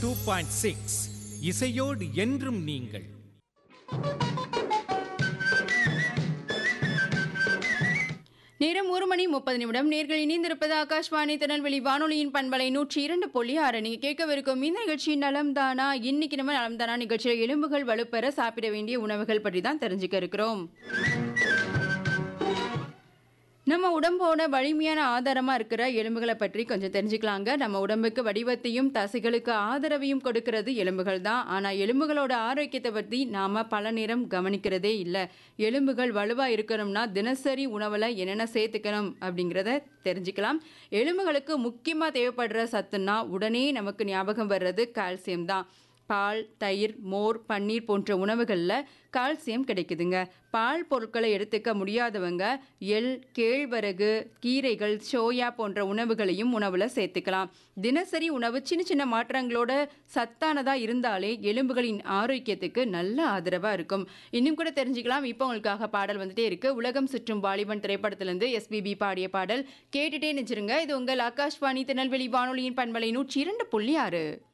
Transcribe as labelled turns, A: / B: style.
A: two point six இசையோடு என்றும் நீங்கள்
B: நேரம் ஒரு மணி முப்பது நிமிடம் நேர்கள் இணைந்திருப்பது ஆகாஷ்வாணி திருநெல்வேலி வானொலியின் பண்பலை நூற்றி இரண்டு புள்ளி ஆறு நீங்க கேட்கவிருக்கும் இந்த நிகழ்ச்சி நலம் தானா இன்னைக்கு நம்ம நலம் தானா நிகழ்ச்சியில் எலும்புகள் வலுப்பெற சாப்பிட வேண்டிய உணவுகள் பற்றி தான் தெரிஞ்சுக்க இருக்கிறோம் நம்ம உடம்போட வலிமையான ஆதாரமா இருக்கிற எலும்புகளை பற்றி கொஞ்சம் தெரிஞ்சுக்கலாங்க நம்ம உடம்புக்கு வடிவத்தையும் தசைகளுக்கு ஆதரவையும் கொடுக்கிறது எலும்புகள் தான் ஆனா எலும்புகளோட ஆரோக்கியத்தை பத்தி நாம பல நேரம் கவனிக்கிறதே இல்லை எலும்புகள் வலுவா இருக்கணும்னா தினசரி உணவுல என்னென்ன சேர்த்துக்கணும் அப்படிங்கிறத தெரிஞ்சுக்கலாம் எலும்புகளுக்கு முக்கியமா தேவைப்படுற சத்துன்னா உடனே நமக்கு ஞாபகம் வர்றது கால்சியம் தான் பால் தயிர் மோர் பன்னீர் போன்ற உணவுகளில் கால்சியம் கிடைக்குதுங்க பால் பொருட்களை எடுத்துக்க முடியாதவங்க எள் கேழ்வரகு கீரைகள் சோயா போன்ற உணவுகளையும் உணவில் சேர்த்துக்கலாம் தினசரி உணவு சின்ன சின்ன மாற்றங்களோட சத்தானதாக இருந்தாலே எலும்புகளின் ஆரோக்கியத்துக்கு நல்ல ஆதரவாக இருக்கும் இன்னும் கூட தெரிஞ்சுக்கலாம் இப்போ உங்களுக்காக பாடல் வந்துட்டே இருக்கு உலகம் சுற்றும் வாலிபன் திரைப்படத்திலிருந்து எஸ்பிபி பாடிய பாடல் கேட்டுட்டே நிச்சிருங்க இது உங்கள் ஆகாஷ்வாணி திருநெல்வேலி வானொலியின் பண்பலை நூற்றி இரண்டு புள்ளி ஆறு